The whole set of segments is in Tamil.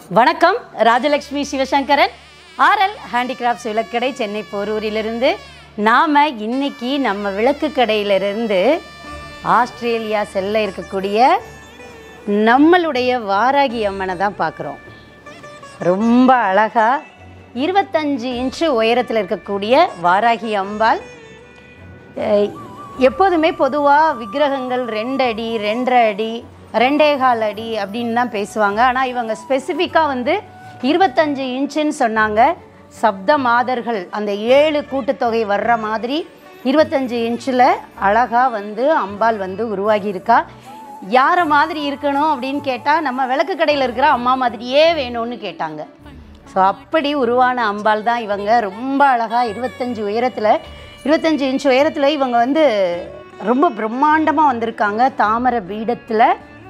வணக்கம் ராஜலக்ஷ்மி சிவசங்கரன் ஆர்எல் ஹேண்டிகிராஃப்ட்ஸ் விளக்கடை சென்னை போரூரிலிருந்து நாம் இன்னைக்கு நம்ம விளக்கு கடையிலிருந்து ஆஸ்திரேலியா செல்ல இருக்கக்கூடிய நம்மளுடைய வாராகி அம்மனை தான் பார்க்குறோம் ரொம்ப அழகாக இருபத்தஞ்சு இன்ச்சு உயரத்தில் இருக்கக்கூடிய வாராகி அம்பாள் அஹ் எப்போதுமே பொதுவாக விக்கிரகங்கள் ரெண்டு அடி ரெண்டரை அடி ரெண்டே கால் அடி அப்படின்னு தான் பேசுவாங்க ஆனால் இவங்க ஸ்பெசிஃபிக்காக வந்து இருபத்தஞ்சு இன்ச்சுன்னு சொன்னாங்க சப்த மாதர்கள் அந்த ஏழு கூட்டுத்தொகை வர்ற மாதிரி இருபத்தஞ்சு இன்ச்சில் அழகாக வந்து அம்பாள் வந்து உருவாகி இருக்கா யாரை மாதிரி இருக்கணும் அப்படின்னு கேட்டால் நம்ம விளக்கு கடையில் இருக்கிற அம்மா மாதிரியே வேணும்னு கேட்டாங்க ஸோ அப்படி உருவான அம்பாள் தான் இவங்க ரொம்ப அழகாக இருபத்தஞ்சி உயரத்தில் இருபத்தஞ்சி இன்ச் உயரத்தில் இவங்க வந்து ரொம்ப பிரம்மாண்டமாக வந்திருக்காங்க தாமரை பீடத்தில்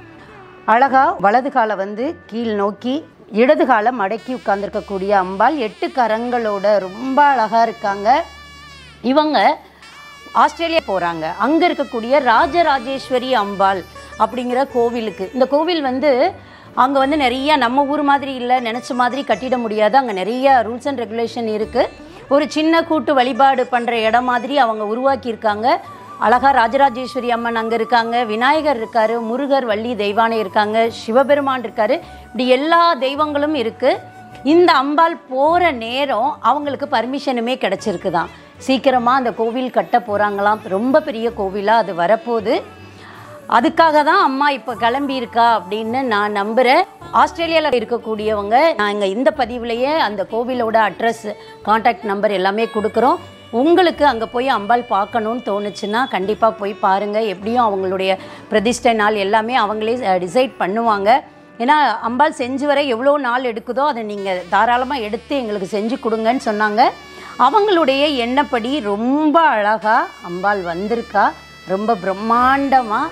அழகாக வலது காலை வந்து கீழ் நோக்கி இடது காலை மடக்கி உட்கார்ந்திருக்கக்கூடிய அம்பாள் எட்டு கரங்களோட ரொம்ப அழகாக இருக்காங்க இவங்க ஆஸ்திரேலியா போகிறாங்க அங்கே இருக்கக்கூடிய ராஜராஜேஸ்வரி அம்பாள் அப்படிங்கிற கோவிலுக்கு இந்த கோவில் வந்து அங்கே வந்து நிறைய நம்ம ஊர் மாதிரி இல்லை நினச்ச மாதிரி கட்டிட முடியாது அங்கே நிறைய ரூல்ஸ் அண்ட் ரெகுலேஷன் இருக்குது ஒரு சின்ன கூட்டு வழிபாடு பண்ணுற இடம் மாதிரி அவங்க உருவாக்கியிருக்காங்க அழகா ராஜராஜேஸ்வரி அம்மன் அங்கே இருக்காங்க விநாயகர் இருக்காரு முருகர் வள்ளி தெய்வானை இருக்காங்க சிவபெருமான் இருக்காரு இப்படி எல்லா தெய்வங்களும் இருக்குது இந்த அம்பாள் போகிற நேரம் அவங்களுக்கு பர்மிஷனுமே கிடச்சிருக்கு தான் சீக்கிரமாக அந்த கோவில் கட்ட போகிறாங்களாம் ரொம்ப பெரிய கோவிலாக அது வரப்போகுது அதுக்காக தான் அம்மா இப்போ கிளம்பியிருக்கா அப்படின்னு நான் நம்புகிறேன் ஆஸ்திரேலியாவில் இருக்கக்கூடியவங்க நாங்கள் இந்த பதிவுலையே அந்த கோவிலோட அட்ரஸ் காண்டாக்ட் நம்பர் எல்லாமே கொடுக்குறோம் உங்களுக்கு அங்கே போய் அம்பாள் பார்க்கணுன்னு தோணுச்சுன்னா கண்டிப்பாக போய் பாருங்கள் எப்படியும் அவங்களுடைய பிரதிஷ்டை நாள் எல்லாமே அவங்களே டிசைட் பண்ணுவாங்க ஏன்னா அம்பாள் செஞ்சு வர எவ்வளோ நாள் எடுக்குதோ அதை நீங்கள் தாராளமாக எடுத்து எங்களுக்கு செஞ்சு கொடுங்கன்னு சொன்னாங்க அவங்களுடைய எண்ணப்படி ரொம்ப அழகாக அம்பாள் வந்திருக்கா ரொம்ப பிரம்மாண்டமாக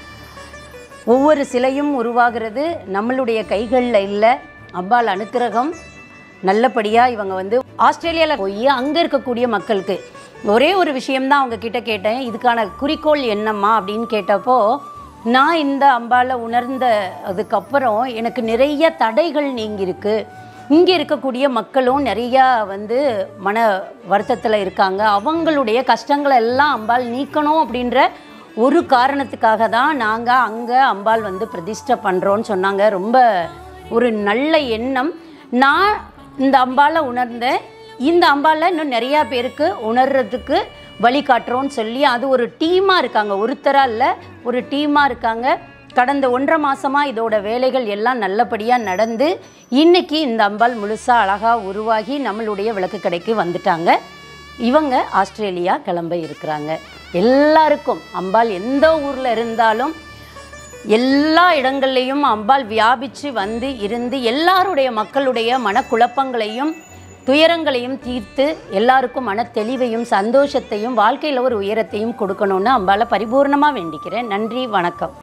ஒவ்வொரு சிலையும் உருவாகிறது நம்மளுடைய கைகளில் இல்லை அம்பாள் அனுக்கிரகம் நல்லபடியாக இவங்க வந்து ஆஸ்திரேலியாவில் போய் அங்கே இருக்கக்கூடிய மக்களுக்கு ஒரே ஒரு விஷயம்தான் அவங்க கிட்ட கேட்டேன் இதுக்கான குறிக்கோள் என்னம்மா அப்படின்னு கேட்டப்போ நான் இந்த அம்பாலை உணர்ந்த அதுக்கப்புறம் எனக்கு நிறைய தடைகள் நீங்கியிருக்கு இங்கே இருக்கக்கூடிய மக்களும் நிறையா வந்து மன வருத்தத்தில் இருக்காங்க அவங்களுடைய கஷ்டங்களை எல்லாம் அம்பாள் நீக்கணும் அப்படின்ற ஒரு காரணத்துக்காக தான் நாங்கள் அங்கே அம்பாள் வந்து பிரதிஷ்டை பண்ணுறோன்னு சொன்னாங்க ரொம்ப ஒரு நல்ல எண்ணம் நான் இந்த அம்பாலை உணர்ந்தேன் இந்த அம்பாலை இன்னும் நிறையா பேருக்கு உணர்றதுக்கு வழிகாட்டுறோன்னு சொல்லி அது ஒரு டீமாக இருக்காங்க ஒருத்தராக இல்லை ஒரு டீமாக இருக்காங்க கடந்த ஒன்றரை மாதமாக இதோட வேலைகள் எல்லாம் நல்லபடியாக நடந்து இன்னைக்கு இந்த அம்பாள் முழுசாக அழகாக உருவாகி நம்மளுடைய விளக்கு கடைக்கு வந்துட்டாங்க இவங்க ஆஸ்திரேலியா கிளம்ப இருக்கிறாங்க எல்லாருக்கும் அம்பாள் எந்த ஊரில் இருந்தாலும் எல்லா இடங்கள்லையும் அம்பாள் வியாபித்து வந்து இருந்து எல்லாருடைய மக்களுடைய மனக்குழப்பங்களையும் துயரங்களையும் தீர்த்து எல்லாருக்கும் மன தெளிவையும் சந்தோஷத்தையும் வாழ்க்கையில் ஒரு உயரத்தையும் கொடுக்கணும்னு அம்பாளை பரிபூர்ணமாக வேண்டிக்கிறேன் நன்றி வணக்கம்